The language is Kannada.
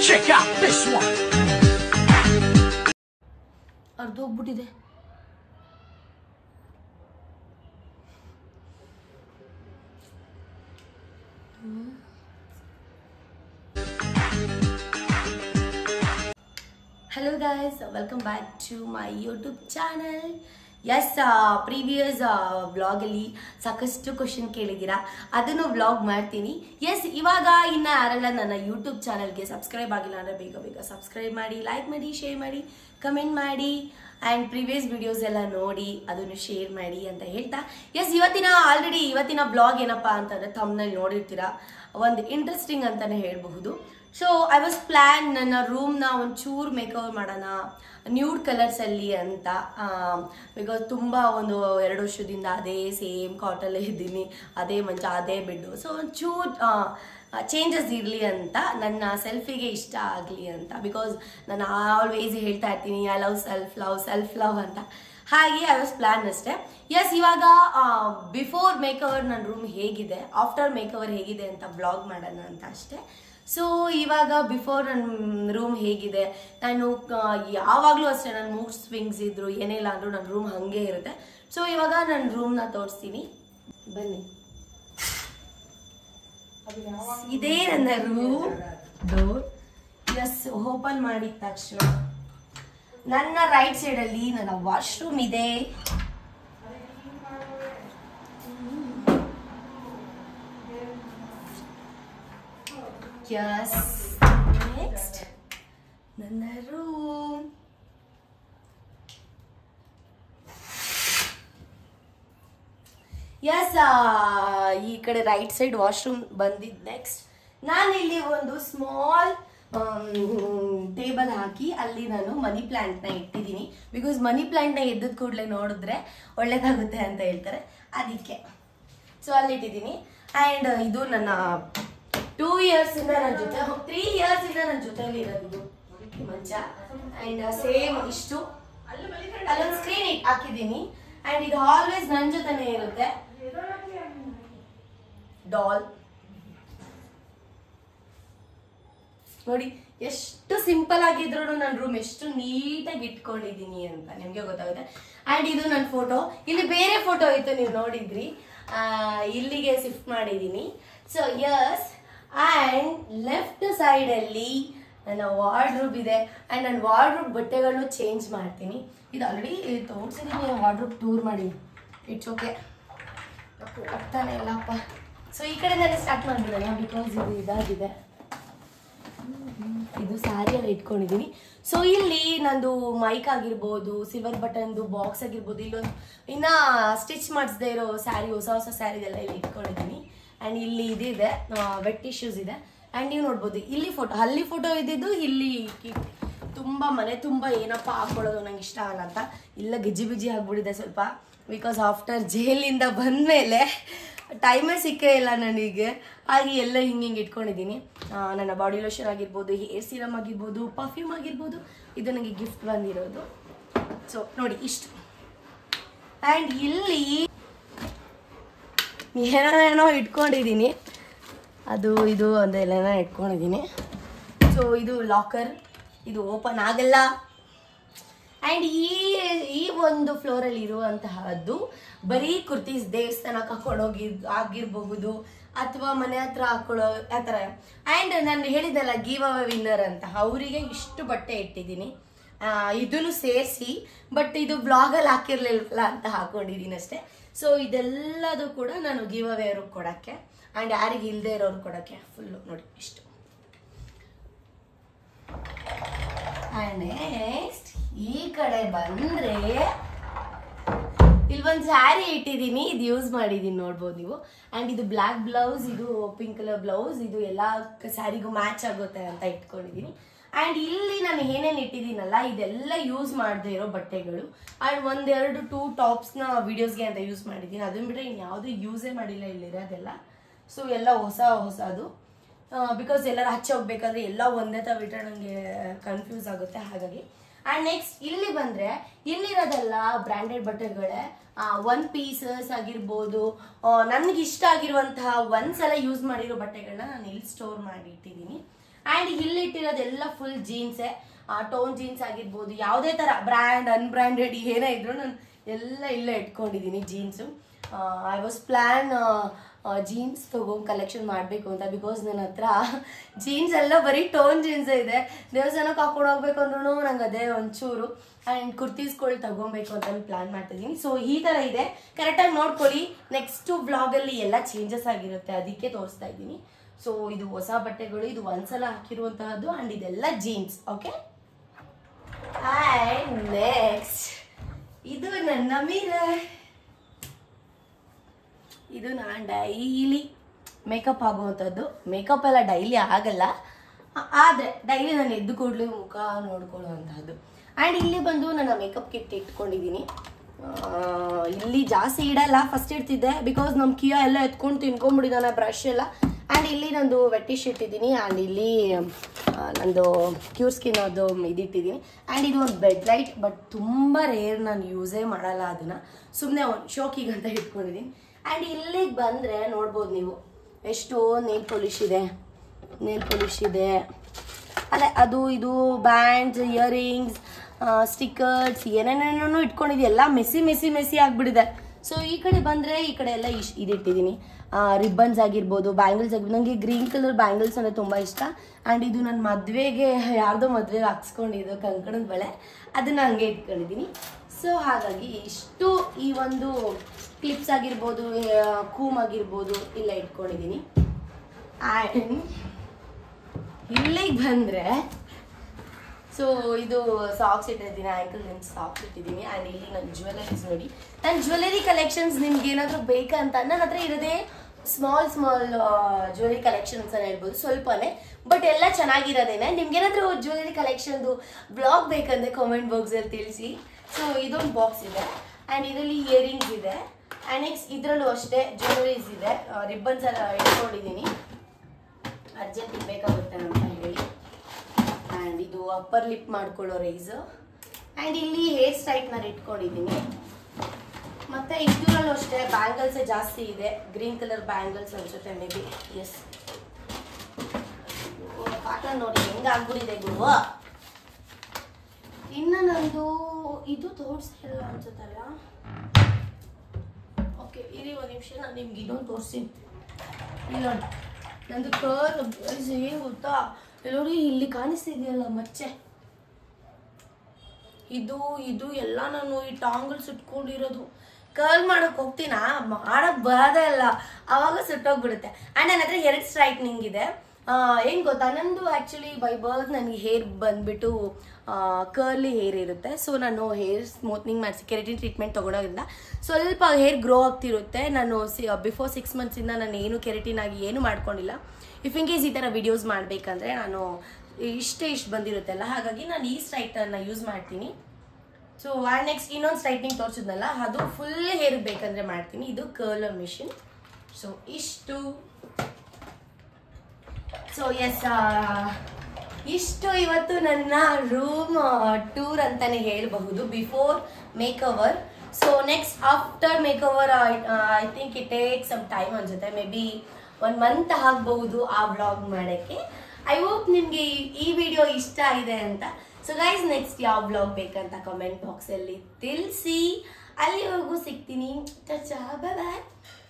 Check out this one. ಅರ್ಧೋಗ್ಬಿಟ್ಟಿದೆ hello guys welcome back to my YouTube channel as previous ವ್ಲಾಗಲ್ಲಿ ಸಾಕಷ್ಟು ಕ್ವಶನ್ ಕೇಳಿದ್ದೀರಾ ಅದನ್ನು ವ್ಲಾಗ್ ಮಾಡ್ತೀನಿ ಎಸ್ ಇವಾಗ ಇನ್ನು ಯಾರೆಲ್ಲ ನನ್ನ ಯೂಟ್ಯೂಬ್ ಚಾನಲ್ಗೆ ಸಬ್ಸ್ಕ್ರೈಬ್ ಆಗಿಲ್ಲ ಅಂದರೆ ಬೇಗ ಬೇಗ ಸಬ್ಸ್ಕ್ರೈಬ್ ಮಾಡಿ ಲೈಕ್ ಮಾಡಿ ಶೇರ್ ಮಾಡಿ ಕಮೆಂಟ್ ಮಾಡಿ ಆ್ಯಂಡ್ ಪ್ರೀವಿಯಸ್ ವಿಡಿಯೋಸ್ ಎಲ್ಲ ನೋಡಿ ಅದನ್ನು ಶೇರ್ ಮಾಡಿ ಅಂತ ಹೇಳ್ತಾ ಎಸ್ ಇವತ್ತಿನ ಆಲ್ರೆಡಿ ಇವತ್ತಿನ ಬ್ಲಾಗ್ ಏನಪ್ಪ ಅಂತಂದರೆ ತಮ್ಮನಲ್ಲಿ ನೋಡಿರ್ತೀರಾ ಒಂದು ಇಂಟ್ರೆಸ್ಟಿಂಗ್ ಅಂತಲೇ ಹೇಳಬಹುದು ಸೊ ಐ ವಾಸ್ ಪ್ಲ್ಯಾನ್ ನನ್ನ ರೂಮ್ನ ಒಂಚೂರು ಮೇಕವರ್ ಮಾಡೋಣ ನ್ಯೂಡ್ ಕಲರ್ಸಲ್ಲಿ ಅಂತ ಬಿಕಾಸ್ ತುಂಬ ಒಂದು ಎರಡು ವರ್ಷದಿಂದ ಅದೇ ಸೇಮ್ ಕಾಟಲ್ಲೇ ಇದ್ದೀನಿ ಅದೇ ಮಂಚ ಅದೇ ಬೆಡ್ಡು ಸೊ ಒಂಚೂರು ಚೇಂಜಸ್ ಇರಲಿ ಅಂತ ನನ್ನ ಸೆಲ್ಫಿಗೆ ಇಷ್ಟ ಆಗಲಿ ಅಂತ ಬಿಕಾಸ್ ನಾನು ಆಲ್ವೇಸ್ ಹೇಳ್ತಾ ಇರ್ತೀನಿ I love self love self love ಅಂತ ಹಾಗೆ ಐ ವಾಸ್ ಪ್ಲ್ಯಾನ್ ಅಷ್ಟೇ ಎಸ್ ಇವಾಗ ಬಿಫೋರ್ ಮೇಕವರ್ ನನ್ನ ರೂಮ್ ಹೇಗಿದೆ ಆಫ್ಟರ್ ಮೇಕವರ್ ಹೇಗಿದೆ ಅಂತ ಬ್ಲಾಗ್ ಮಾಡೋಣ ಅಂತ ಅಷ್ಟೇ ಸೊ ಇವಾಗ ಬಿಫೋರ್ ನನ್ನ ರೂಮ್ ಹೇಗಿದೆ ನಾನು ಯಾವಾಗಲೂ ಅಷ್ಟೇ ನನ್ನ ಮೂಡ್ ಸ್ವಿಂಗ್ಸ್ ಇದ್ರು ಏನೇ ಇಲ್ಲ ಅಂದರೂ ನನ್ನ ರೂಮ್ ಹಾಗೆ ಇರುತ್ತೆ ಸೊ ಇವಾಗ ನನ್ನ ರೂಮ್ನ ತೋರಿಸ್ತೀನಿ ಬನ್ನಿ ಇದೇ ನನ್ನ ರೂಮ್ ಡೋರ್ ಎಸ್ ಓಪನ್ ಮಾಡಿದ ತಕ್ಷಣ ನನ್ನ ರೈಟ್ ಸೈಡಲ್ಲಿ ನನ್ನ ವಾಶ್ರೂಮ್ ಇದೆ ಎಸ್ ನೆಕ್ಸ್ಟ್ ನನ್ನ ರೂಮ್ ಎಸ್ ಈ ಕಡೆ ರೈಟ್ ಸೈಡ್ ವಾಶ್ರೂಮ್ ಬಂದಿದ್ದು ನೆಕ್ಸ್ಟ್ ನಾನಿಲ್ಲಿ ಒಂದು ಸ್ಮಾಲ್ ಟೇಬಲ್ ಹಾಕಿ ಅಲ್ಲಿ ನಾನು ಮನಿ ಪ್ಲಾಂಟ್ನ ಇಟ್ಟಿದ್ದೀನಿ ಬಿಕಾಸ್ ಮನಿ ಪ್ಲಾಂಟ್ನ ಎದ್ದದ ಕೂಡಲೇ ನೋಡಿದ್ರೆ ಒಳ್ಳೇದಾಗುತ್ತೆ ಅಂತ ಹೇಳ್ತಾರೆ ಅದಕ್ಕೆ ಸೊ ಅಲ್ಲಿ ಇಟ್ಟಿದ್ದೀನಿ ಆ್ಯಂಡ್ ಇದು ನನ್ನ ಟೂ ಇಯರ್ಸ್ ಇಂದ ನನ್ನ ಜೊತೆ ತ್ರೀ ಇಯರ್ಸ್ ಇಂದ ನನ್ನ ಜೊತೆಲಿ ಇರೋದು ಈ ಮಂಚ ಆ್ಯಂಡ್ ಸೇಮ್ ಇಷ್ಟು ಅಲ್ಲೊಂದು ಸ್ಕ್ರೀನ್ ಹಾಕಿದ್ದೀನಿ ಆ್ಯಂಡ್ ಇದು ಆಲ್ವೇಸ್ ನನ್ನ ಜೊತೆನೇ ಇರುತ್ತೆ ಡಾಲ್ ನೋಡಿ ಎಷ್ಟು ಸಿಂಪಲ್ ಆಗಿದ್ರು ನನ್ನ ರೂಮ್ ಎಷ್ಟು ನೀಟಾಗಿ ಇಟ್ಕೊಂಡಿದ್ದೀನಿ ಅಂತ ನಿಮಗೆ ಗೊತ್ತಾಗುತ್ತೆ ಆ್ಯಂಡ್ ಇದು ನನ್ನ ಫೋಟೋ ಇಲ್ಲಿ ಬೇರೆ ಫೋಟೋ ಇತ್ತು ನೀವು ನೋಡಿದ್ರಿ ಆ, ಇಲ್ಲಿಗೆ ಶಿಫ್ಟ್ ಮಾಡಿದ್ದೀನಿ ಸೊ ಯಸ್ ಆ್ಯಂಡ್ ಲೆಫ್ಟ್ ಸೈಡಲ್ಲಿ ನನ್ನ ವಾರ್ಡ್ರೂಬ್ ಇದೆ ಆ್ಯಂಡ್ ನನ್ನ ವಾರ್ಡ್ರೂಬ್ ಬಟ್ಟೆಗಳನ್ನು ಚೇಂಜ್ ಮಾಡ್ತೀನಿ ಇದು ಆಲ್ರೆಡಿ ತೋರಿಸಿದ್ದೀನಿ ವಾರ್ಡ್ರೂಬ್ ಟೂರ್ ಮಾಡಿ ಇಟ್ಸ್ ಓಕೆ ಆಗ್ತಾನೆ ಇಲ್ಲಪ್ಪ ಸೊ ಈ ಕಡೆ ನಾನು ಸ್ಟಾರ್ಟ್ ಮಾಡಿಬಿಡೋಣ ಬಿಕಾಸ್ ಇದು ಇದಾಗಿದೆ ಇದು ಸ್ಯಾರಿಯಲ್ಲಿ ಇಟ್ಕೊಂಡಿದ್ದೀನಿ ಸೊ ಇಲ್ಲಿ ನಂದು ಮೈಕ್ ಆಗಿರ್ಬೋದು ಸಿಲ್ವರ್ ಬಟನ್ದು ಬಾಕ್ಸ್ ಆಗಿರ್ಬೋದು ಇಲ್ಲೊಂದು ಇನ್ನ ಸ್ಟಿಚ್ ಮಾಡಿಸದೇ ಇರೋ ಸ್ಯಾರಿ ಹೊಸ ಹೊಸ ಸ್ಯಾರಿದೆಲ್ಲ ಇಲ್ಲಿ ಇಟ್ಕೊಂಡಿದ್ದೀನಿ ಆ್ಯಂಡ್ ಇಲ್ಲಿ ಇದಿದೆ ವೆಟ್ ಟಿಶ್ಯೂಸ್ ಇದೆ ಆ್ಯಂಡ್ ನೀವು ನೋಡ್ಬೋದು ಇಲ್ಲಿ ಫೋಟೋ ಅಲ್ಲಿ ಫೋಟೋ ಇದ್ದಿದ್ದು ಇಲ್ಲಿ ಕಿ- ತುಂಬ ಮನೆ ತುಂಬ ಏನಪ್ಪ ಹಾಕೊಳ್ಳೋದು ನಂಗೆ ಇಷ್ಟ ಆಗಲ್ಲ ಅಂತ ಇಲ್ಲ ಗಿಜಿ ಬಿಜಿ ಆಗ್ಬಿಟ್ಟಿದೆ ಸ್ವಲ್ಪ ಬಿಕಾಸ್ ಆಫ್ಟರ್ ಜೈಲಿಂದ ಬಂದಮೇಲೆ ಟೈಮೇ ಸಿಕ್ಕೇ ಇಲ್ಲ ನನಗೆ ಹಾಗೆ ಎಲ್ಲ ಹಿಂಗೆ ಹಿಂಗೆ ಇಟ್ಕೊಂಡಿದ್ದೀನಿ ಆ, ನನ್ನ ಬಾಡಿ ಲೋಷನ್ ಆಗಿರ್ಬೋದು ಹೇರ್ ಸೀರಮ್ ಆಗಿರ್ಬೋದು ಪರ್ಫ್ಯೂಮ್ ಆಗಿರ್ಬೋದು ಇದು ನನಗೆ ಗಿಫ್ಟ್ ಬಂದಿರೋದು ಸೊ ನೋಡಿ ಇಷ್ಟು ಆ್ಯಂಡ್ ಇಲ್ಲಿ ಏನೋ ಏನೋ ಇಟ್ಕೊಂಡಿದ್ದೀನಿ ಅದು ಇದು ಅದೆಲ್ಲ ಇಟ್ಕೊಂಡಿದ್ದೀನಿ ಸೊ ಇದು ಲಾಕರ್ ಇದು ಓಪನ್ ಆಗಲ್ಲ ಆ್ಯಂಡ್ ಈ ಈ ಒಂದು ಫ್ಲೋರಲ್ಲಿ ಇರುವಂತಹದ್ದು ಬರೀ ಕುರ್ತೀಸ್ ದೇವಸ್ಥಾನಕ್ಕೆ ಹಾಕೊಂಡೋಗಿ ಆಗಿರಬಹುದು ಅಥವಾ ಮನೆ ಹತ್ರ ಹಾಕೊಳ್ಳೋ ಆ ಥರ ಆ್ಯಂಡ್ ನಾನು ಹೇಳಿದ್ದಲ್ಲ ಗೀವ್ ಅವ ವಿನ್ನರ್ ಅಂತ ಅವರಿಗೆ ಇಷ್ಟು ಬಟ್ಟೆ ಇಟ್ಟಿದ್ದೀನಿ ಇದನ್ನು ಸೇರಿಸಿ ಬಟ್ ಇದು ಬ್ಲಾಗಲ್ಲಿ ಹಾಕಿರ್ಲಿಲ್ಲ ಅಂತ ಹಾಕೊಂಡಿದ್ದೀನಿ ಅಷ್ಟೇ ಸೊ ಇದೆಲ್ಲದು ಕೂಡ ನಾನು ಗಿವ್ ಅವೇ ಅವ್ರಿಗೆ ಕೊಡೋಕ್ಕೆ ಆ್ಯಂಡ್ ಯಾರಿಗೆ ಇಲ್ಲದೆ ಇರೋರು ಕೊಡೋಕ್ಕೆ ಫುಲ್ಲು ನೋಡಿ ಇಷ್ಟು ನೆಕ್ಸ್ಟ್ ಈ ಕಡೆ ಬಂದ್ರೆ ಇಲ್ಲಿ ಒಂದು ಸ್ಯಾರಿ ಇಟ್ಟಿದ್ದೀನಿ ಇದು ಯೂಸ್ ಮಾಡಿದ್ದೀನಿ ನೋಡ್ಬೋದು ನೀವು ಆ್ಯಂಡ್ ಇದು ಬ್ಲ್ಯಾಕ್ ಬ್ಲೌಸ್ ಇದು ಪಿಂಕ್ ಕಲರ್ ಬ್ಲೌಸ್ ಇದು ಎಲ್ಲ ಸ್ಯಾರಿಗೂ ಮ್ಯಾಚ್ ಆಗುತ್ತೆ ಅಂತ ಇಟ್ಕೊಂಡಿದ್ದೀನಿ ಆ್ಯಂಡ್ ಇಲ್ಲಿ ನಾನು ಏನೇನು ಇಟ್ಟಿದ್ದೀನಲ್ಲ ಇದೆಲ್ಲ ಯೂಸ್ ಮಾಡದೇ ಇರೋ ಬಟ್ಟೆಗಳು ಆ್ಯಂಡ್ ಒಂದೆರಡು ಟೂ ಟಾಪ್ಸ್ನ ವೀಡಿಯೋಸ್ಗೆ ಅಂತ ಯೂಸ್ ಮಾಡಿದ್ದೀನಿ ಅದನ್ನ ಬಿಟ್ಟರೆ ಇನ್ಯಾವುದೂ ಯೂಸೇ ಮಾಡಿಲ್ಲ ಇಲ್ಲಿರೋದೆಲ್ಲ ಸೊ ಎಲ್ಲ ಹೊಸ ಹೊಸದು ಬಿಕಾಸ್ ಎಲ್ಲರೂ ಹಚ್ಚಿ ಹೋಗ್ಬೇಕಾದ್ರೆ ಎಲ್ಲ ಒಂದೇ ಥರ ಬಿಟ್ಟರೆ ನನಗೆ ಕನ್ಫ್ಯೂಸ್ ಆಗುತ್ತೆ ಹಾಗಾಗಿ ಆ್ಯಂಡ್ ನೆಕ್ಸ್ಟ್ ಇಲ್ಲಿ ಬಂದರೆ ಇಲ್ಲಿರೋದೆಲ್ಲ ಬ್ರ್ಯಾಂಡೆಡ್ ಬಟ್ಟೆಗಳೇ ಒನ್ ಪೀಸಸ್ ಆಗಿರ್ಬೋದು ನನಗೆ ಇಷ್ಟ ಆಗಿರುವಂತಹ ಒಂದ್ಸಲ ಯೂಸ್ ಮಾಡಿರೋ ಬಟ್ಟೆಗಳನ್ನ ನಾನು ಇಲ್ಲಿ ಸ್ಟೋರ್ ಮಾಡಿ ಇಟ್ಟಿದ್ದೀನಿ ಆ್ಯಂಡ್ ಇಲ್ಲಿಟ್ಟಿರೋದೆಲ್ಲ ಫುಲ್ ಜೀನ್ಸೇ ಟೋನ್ ಜೀನ್ಸ್ ಆಗಿರ್ಬೋದು ಯಾವುದೇ ಥರ ಬ್ರ್ಯಾಂಡ್ ಅನ್ಬ್ರ್ಯಾಂಡೆಡ್ ಏನೇ ಇದ್ರು ನಾನು ಎಲ್ಲ ಇಲ್ಲೇ ಇಟ್ಕೊಂಡಿದ್ದೀನಿ jeans I was plan jeans ತಗೊಂಡು ಕಲೆಕ್ಷನ್ ಮಾಡಬೇಕು ಅಂತ ಬಿಕಾಸ್ ನನ್ನ ಹತ್ರ ಜೀನ್ಸ್ ಎಲ್ಲ ಬರೀ ಟೋನ್ ಜೀನ್ಸ್ ಇದೆ ದೇವಸ್ಥಾನಕ್ಕೆ ಹಾಕೊಂಡು ಹೋಗ್ಬೇಕು ಅಂದ್ರೂ ನಂಗೆ ಅದೇ ಒಂಚೂರು ಆ್ಯಂಡ್ ಕುರ್ತೀಸ್ಗಳು ತಗೊಬೇಕು ಅಂತ ಪ್ಲಾನ್ ಮಾಡ್ತಿದ್ದೀನಿ ಸೊ ಈ ಥರ ಇದೆ ಕರೆಕ್ಟಾಗಿ ನೋಡ್ಕೊಳ್ಳಿ ನೆಕ್ಸ್ಟು ಬ್ಲಾಗಲ್ಲಿ ಎಲ್ಲ ಚೇಂಜಸ್ ಆಗಿರುತ್ತೆ ಅದಕ್ಕೆ ತೋರಿಸ್ತಾ ಇದ್ದೀನಿ ಸೊ ಇದು ಹೊಸ ಬಟ್ಟೆಗಳು ಇದು ಒಂದ್ಸಲ ಹಾಕಿರುವಂತಹದ್ದು ಆ್ಯಂಡ್ ಇದೆಲ್ಲ ಜೀನ್ಸ್ ಓಕೆ ಆ್ಯಂಡ್ ನೆಕ್ಸ್ಟ್ ಇದು ನನ್ನ ಮಿರರ್ ಇದು ನಾನು ಡೈಲಿ ಮೇಕಪ್ ಆಗುವಂಥದ್ದು ಮೇಕಪ್ ಎಲ್ಲ ಡೈಲಿ ಆಗಲ್ಲ ಆ- ಆದ್ರೆ ಡೈಲಿ ನಾನು ಎದ್ದು ಕೂಡಲೇ ಮುಖ ನೋಡ್ಕೊಳ್ಳುವಂತಹದ್ದು ಆ್ಯಂಡ್ ಇಲ್ಲಿ ಬಂದು ನನ್ನ ಮೇಕಪ್ ಕಿಟ್ ಇಟ್ಕೊಂಡಿದ್ದೀನಿ ಆ, ಇಲ್ಲಿ ಜಾಸ್ತಿ ಇಡಲ್ಲ ಫಸ್ಟ್ ಇಡ್ತಿದ್ದೆ ಬಿಕಾಸ್ ನಮ್ಮ ಕಿಯಾ ಎಲ್ಲ ಎತ್ಕೊಂಡು ತಿನ್ಕೊಂಡ್ಬಿಟ್ಟಿದ್ದಾನೆ ಬ್ರಷ್ ಎಲ್ಲ ಆ್ಯಂಡ್ ಇಲ್ಲಿ ನಂದು ವೆಟ್ಟಿಶ್ ಇಟ್ಟಿದ್ದೀನಿ ಆ್ಯಂಡ್ ಇಲ್ಲಿ ಆ, ನಂದು ಕ್ಯೂರ್ ಸ್ಕಿನ್ ಅದು ಇದಿಟ್ಟಿದ್ದೀನಿ ಆ್ಯಂಡ್ ಇದು ಒಂದು ಬೆಡ್ ಲೈಟ್ ಬಟ್ ತುಂಬ ರೇರ್ ನಾನು ಯೂಸೇ ಮಾಡಲ್ಲ ಅದನ್ನು ಸುಮ್ಮನೆ ಒಂದು ಶೋಕಿಗಂತ ಇಟ್ಕೊಂಡಿದ್ದೀನಿ ಆ್ಯಂಡ್ ಇಲ್ಲಿಗೆ ಬಂದರೆ ನೋಡ್ಬೋದು ನೀವು ಎಷ್ಟು ನೇಲ್ ಪಾಲಿಶ್ ಇದೆ ನೇಲ್ ಪಾಲಿಶ್ ಇದೆ ಅಲ್ಲ ಅದು ಇದು ಬ್ಯಾಂಡ್ಸ್ ಇಯರಿಂಗ್ಸ್ ಸ್ಟಿಕ್ಕರ್ಸ್ ಏನೇನೇನೋ ಇಟ್ಕೊಂಡಿದ್ದೆ ಎಲ್ಲ ಮೆಸ್ಸಿ ಮೆಸ್ಸಿ ಮೆಸ್ಸಿ ಆಗಿಬಿಟ್ಟಿದೆ ಸೊ ಈ ಕಡೆ ಬಂದರೆ ಈ ಕಡೆ ಎಲ್ಲ ಇಶ್ ಇದಿಟ್ಟಿದ್ದೀನಿ ರಿಬ್ಬನ್ಸ್ ಆಗಿರ್ಬೋದು ಬ್ಯಾಂಗಲ್ಸ್ ಆಗಿರ್ಬೋದು ನನಗೆ ಗ್ರೀನ್ ಕಲರ್ ಬ್ಯಾಂಗಲ್ಸ್ ಅಂದರೆ ತುಂಬ ಇಷ್ಟ ಆ್ಯಂಡ್ ಇದು ನನ್ನ ಮದುವೆಗೆ ಯಾರ್ದೋ ಮದುವೆಗೆ ಹಾಕ್ಸ್ಕೊಂಡಿದ್ದು ಕಂಕಣದ ಬಳೆ ಅದನ್ನ ಹಂಗೆ ಇಟ್ಕೊಂಡಿದ್ದೀನಿ ಸೊ ಹಾಗಾಗಿ ಇಷ್ಟು ಈ ಒಂದು ಕ್ಲಿಪ್ಸ್ ಆಗಿರ್ಬೋದು ಕೂಮ್ ಆಗಿರ್ಬೋದು ಇಲ್ಲ ಇಟ್ಕೊಂಡಿದ್ದೀನಿ ಆ್ಯಂಡ್ ಇಲ್ಲಿಗೆ ಬಂದರೆ ಸೊ ಇದು ಸಾಕ್ಸ್ ಇಟ್ಟಿದ್ದೀನಿ ಆ್ಯಂಕಲ್ ಲೆನ್ಸ್ ಸಾಕ್ಸ್ ಇಟ್ಟಿದ್ದೀನಿ ಆ್ಯಂಡ್ ಇಲ್ಲಿ ನನ್ನ ಜ್ಯುವೆಲರೀಸ್ ನೋಡಿ ನನ್ನ ಜ್ಯುವೆಲರಿ ಕಲೆಕ್ಷನ್ಸ್ ನಿಮ್ಗೆ ಏನಾದರೂ ಬೇಕಂತ ನನ್ನ ಹತ್ರ ಇರೋದೇ ಸ್ಮಾಲ್ ಸ್ಮಾಲ್ ಜ್ಯುವೆಲರಿ ಕಲೆಕ್ಷನ್ಸ್ ಅಂತ ಹೇಳ್ಬೋದು ಸ್ವಲ್ಪನೇ ಬಟ್ ಎಲ್ಲ ಚೆನ್ನಾಗಿರೋದೇನೆ ನಿಮ್ಗೆ ಏನಾದರೂ ಜ್ಯುವೆಲರಿ ಕಲೆಕ್ಷನ್ದು ಬ್ಲಾಗ್ ಬೇಕಂದ್ರೆ ಕಾಮೆಂಟ್ ಬಾಕ್ಸಲ್ಲಿ ತಿಳಿಸಿ ಸೊ ಇದೊಂದು ಬಾಕ್ಸ್ ಇದೆ ಆ್ಯಂಡ್ ಇದರಲ್ಲಿ ಇಯರಿಂಗ್ಸ್ ಇದೆ ಆ್ಯಂಡ್ ನೆಕ್ಸ್ಟ್ ಇದರಲ್ಲೂ ಅಷ್ಟೇ ಜ್ಯುವೆಲರೀಸ್ ಇದೆ ರಿಬ್ಬನ್ಸ್ ಎಲ್ಲ ಇಟ್ಕೊಂಡಿದ್ದೀನಿ ಅರ್ಜೆಂಟಿಗೆ ಬೇಕಾಗುತ್ತೆ ಅಂತ ಹೇಳಿ ಆ್ಯಂಡ್ ಇದು ಅಪ್ಪರ್ ಲಿಪ್ ಮಾಡ್ಕೊಳ್ಳೋ ರೈಸ್ ಆ್ಯಂಡ್ ಇಲ್ಲಿ ಹೇರ್ ಸ್ಟ್ರೈಟ್ನರ್ ಇಟ್ಕೊಂಡಿದ್ದೀನಿ ಮತ್ತೆ ಇದರಲ್ಲೂ ಅಷ್ಟೇ ಬ್ಯಾಂಗಲ್ಸ್ ಜಾಸ್ತಿ ಇದೆ ಗ್ರೀನ್ ಕಲರ್ ಬ್ಯಾಂಗಲ್ಸ್ ಅನ್ಸುತ್ತೆ ಮೇ ಬಿ ಎಸ್ ಕಾಟನ್ ನೋಡಿ ಹೆಂಗ ಆಗ್ಬಿಟ್ಟಿದೆ ಗುರು ಇನ್ನು ನಂದು ಇದು ತೋರಿಸ್ತಿಲ್ಲ ಅನ್ಸುತ್ತಲ್ಲ ಓಕೆ ಇರಿ ಒಂದು ನಿಮಿಷ ನಾನು ನಿಮ್ಗೆ ಇನ್ನೊಂದು ತೋರಿಸ್ತೀನಿ ಇಲ್ಲ ನೋಡಿ ನಂದು ಕರ್ಲ್ ಏನು ಗೊತ್ತಾ ಇಲ್ಲಿ ನೋಡಿ ಇಲ್ಲಿ ಕಾಣಿಸ್ತಿದೆಯಲ್ಲ ಮಚ್ಚೆ ಇದು ಇದು ಎಲ್ಲ ನಾನು ಈ ಟಾಂಗಲ್ ಸುಟ್ಕೊಂಡಿರೋದು ಕರ್ಲ್ ಮಾಡಕ್ ಹೋಗ್ತೀನ ಮಾಡಕ್ ಬರೋದೇ ಇಲ್ಲ ಅವಾಗ ಸುಟ್ಟೋಗ್ಬಿಡುತ್ತೆ ಆ್ಯಂಡ್ ನನ್ನ ಹತ್ರ ಎರಡು ಸ್ಟ್ರೈಟ್ನಿಂಗ್ ಇದೆ ಆ, ಏನ್ ಗೊತ್ತಾ ನಂದು ಆ್ಯಕ್ಚುಲಿ ಬೈ ಬರ್ತ್ ನನಗೆ ಹೇರ್ ಬಂದ್ಬಿಟ್ಟು ಕರ್ಲಿ ಹೇರ್ ಇರುತ್ತೆ ಸೊ ನಾನು ಹೇರ್ ಸ್ಮೂತ್ನಿಂಗ್ ಮಾಡಿಸಿ ಕೆರೆಟಿನ್ ಟ್ರೀಟ್ಮೆಂಟ್ ತೊಗೊಳೋದ್ರಿಂದ ಸ್ವಲ್ಪ ಹೇರ್ ಗ್ರೋ ಆಗ್ತಿರುತ್ತೆ ನಾನು ಸಿ ಬಿಫೋರ್ ಸಿಕ್ಸ್ ಮಂತ್ಸಿಂದ ನಾನು ಏನು ಕೆರೆಟಿನ್ ಆಗಿ ಏನು ಮಾಡ್ಕೊಂಡಿಲ್ಲ ಇಫ್ ಇನ್ ಕೇಸ್ ಈ ಥರ ವಿಡಿಯೋಸ್ ಮಾಡಬೇಕಂದ್ರೆ ನಾನು ಇಷ್ಟೇ ಇಷ್ಟು ಬಂದಿರುತ್ತಲ್ಲ ಹಾಗಾಗಿ ನಾನು ಈ ಸ್ಟ್ರೈಟನ್ನು ಯೂಸ್ ಮಾಡ್ತೀನಿ ಸೊ ಆ್ಯಂಡ್ ನೆಕ್ಸ್ಟ್ ಇನ್ನೊಂದು ಸ್ಟ್ರೈಟ್ನಿಂಗ್ ತೋರಿಸಿದ್ನಲ್ಲ ಅದು ಫುಲ್ ಹೇರ್ ಬೇಕಂದ್ರೆ ಮಾಡ್ತೀನಿ ಇದು ಕರ್ಲರ್ ಮಿಷಿನ್ ಸೊ ಇಷ್ಟು ಸೊ ಎಸ್ ಇಷ್ಟು ಇವತ್ತು ನನ್ನ ರೂಮ್ ಟೂರ್ ಅಂತಾನೆ ಹೇಳಬಹುದು before make over so next after make over I think it take some time ಅನ್ಸುತ್ತೆ ಮೇ ಬಿ ಒನ್ ಮಂತ್ ಆಗಬಹುದು ಆ ವ್ಲಾಗ್ ಮಾಡೋಕ್ಕೆ ಐ ಹೋಪ್ ನಿಮಗೆ ಈ ವಿಡಿಯೋ ಇಷ್ಟ ಇದೆ ಅಂತ ಸೊ ಗೈಸ್ ನೆಕ್ಸ್ಟ್ ಯಾವ ಬ್ಲಾಗ್ ಬೇಕಂತ ಕಮೆಂಟ್ ಬಾಕ್ಸಲ್ಲಿ ತಿಳಿಸಿ ಅಲ್ಲಿವರೆಗೂ ಸಿಗ್ತೀನಿ ಬಾಯ್